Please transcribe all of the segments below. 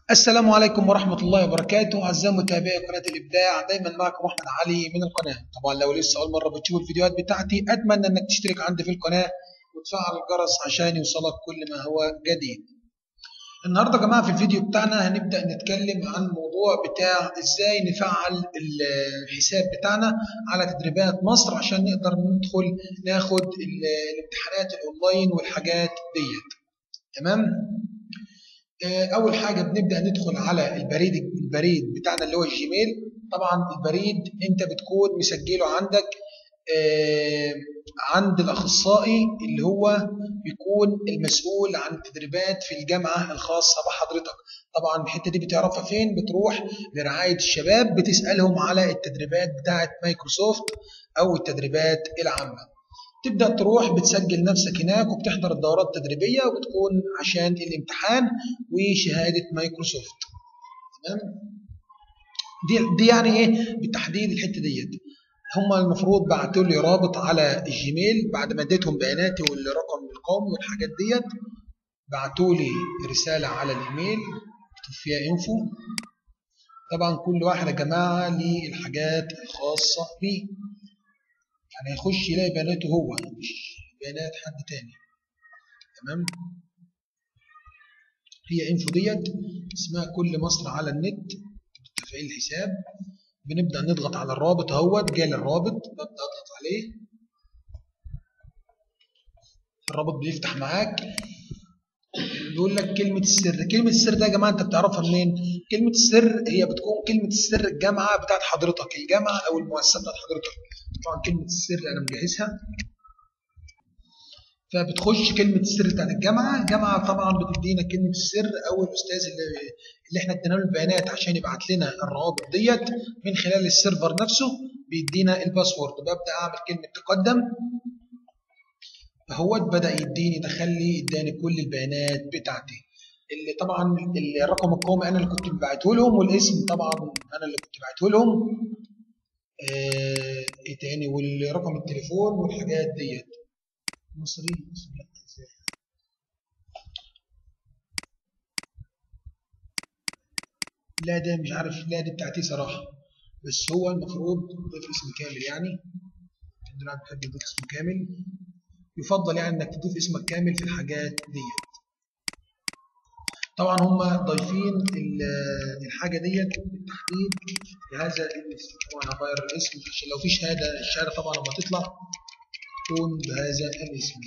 السلام عليكم ورحمة الله وبركاته أعزائي متابعي قناة الإبداع دايما معكم أحمد علي من القناة طبعا لو لسه أول مرة بتشوف الفيديوهات بتاعتي أتمنى أنك تشترك عندي في القناة وتفعل الجرس عشان يوصلك كل ما هو جديد النهاردة يا جماعة في الفيديو بتاعنا هنبدأ نتكلم عن موضوع بتاع إزاي نفعل الحساب بتاعنا على تدريبات مصر عشان نقدر ندخل ناخد الامتحانات الأونلاين والحاجات ديت تمام اول حاجه بنبدا ندخل على البريد البريد بتاعنا اللي هو الجيميل طبعا البريد انت بتكون مسجله عندك عند الاخصائي اللي هو بيكون المسؤول عن التدريبات في الجامعه الخاصه بحضرتك طبعا الحته دي بتعرفها فين بتروح لرعايه الشباب بتسالهم على التدريبات بتاعه مايكروسوفت او التدريبات العامه تبدا تروح بتسجل نفسك هناك وبتحضر الدورات التدريبيه وبتكون عشان الامتحان وشهاده مايكروسوفت تمام دي دي يعني ايه بالتحديد الحته ديت هم المفروض بعتوا لي رابط على الجيميل بعد ما اديتهم بياناتي والرقم القومي والحاجات ديت بعتوا لي رساله على الايميل مكتوب فيها انفو طبعا كل واحد يا جماعه ليه الحاجات الخاصه بيه يعني هيخش يلاقي بياناته هو مش بيانات حد تاني تمام هي انفو ديت اسمها كل مصر على النت تفعيل الحساب بنبدا نضغط على الرابط اهوت جالي الرابط ببدا اضغط عليه الرابط بيفتح معاك بيقول لك كلمة السر كلمة السر ده يا جماعة انت بتعرفها منين كلمة السر هي بتكون كلمة السر الجامعة بتاعت حضرتك الجامعة او المؤسسة بتاعت حضرتك طبعا كلمة السر انا مجهزها فبتخش كلمة السر بتاعت الجامعة الجامعة طبعا بتدينا كلمة السر او الاستاذ اللي, اللي احنا ادينا له البيانات عشان يبعت لنا الروابط ديت من خلال السيرفر نفسه بيدينا الباسورد ببدأ اعمل كلمة تقدم فهو بدأ يديني دخل لي اداني كل البيانات بتاعتي اللي طبعا الرقم القومي انا اللي كنت بعته لهم والاسم طبعا انا اللي كنت بعته لهم آه ايه تاني والرقم التليفون والحاجات ديت مصري لا ده مش عارف لا دي بتاعتي صراحة بس هو المفروض ضيف اسم كامل يعني عندنا بحب يضيف اسم كامل يفضل يعني انك تضيف اسمك كامل في الحاجات ديت طبعا هم ضايفين الحاجه ديت بالتحديد بهذا الاسم طبعا هغير الاسم عشان لو في شهاده الشهاده طبعا لما تطلع تكون بهذا الاسم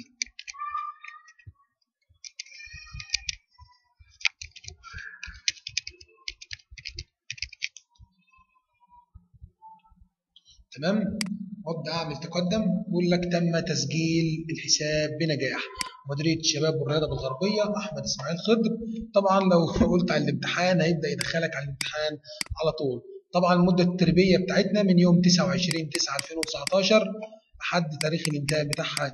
تمام وابدا اعمل تقدم بيقول لك تم تسجيل الحساب بنجاح مديريه الشباب والرياضه بالغربيه احمد اسماعيل خضر طبعا لو قلت على الامتحان هيبدا يدخلك على الامتحان على طول طبعا المده التدريبيه بتاعتنا من يوم 29 9 2019 لحد تاريخ الانتهاء بتاعها 3 10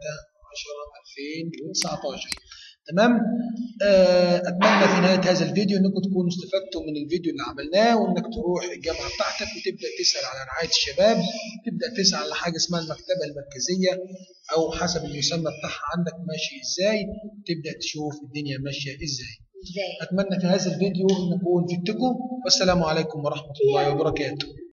2019 تمام اتمنى في نهايه هذا الفيديو انكم تكونوا استفدتوا من الفيديو اللي عملناه وانك تروح الجامعه بتاعتك وتبدا تسال على رعايه الشباب تبدا تسال على حاجه اسمها المكتبه المركزيه او حسب المسمى بتاعها عندك ماشي ازاي تبدا تشوف الدنيا ماشيه ازاي اتمنى في هذا الفيديو ان اكون فدتكم والسلام عليكم ورحمه الله وبركاته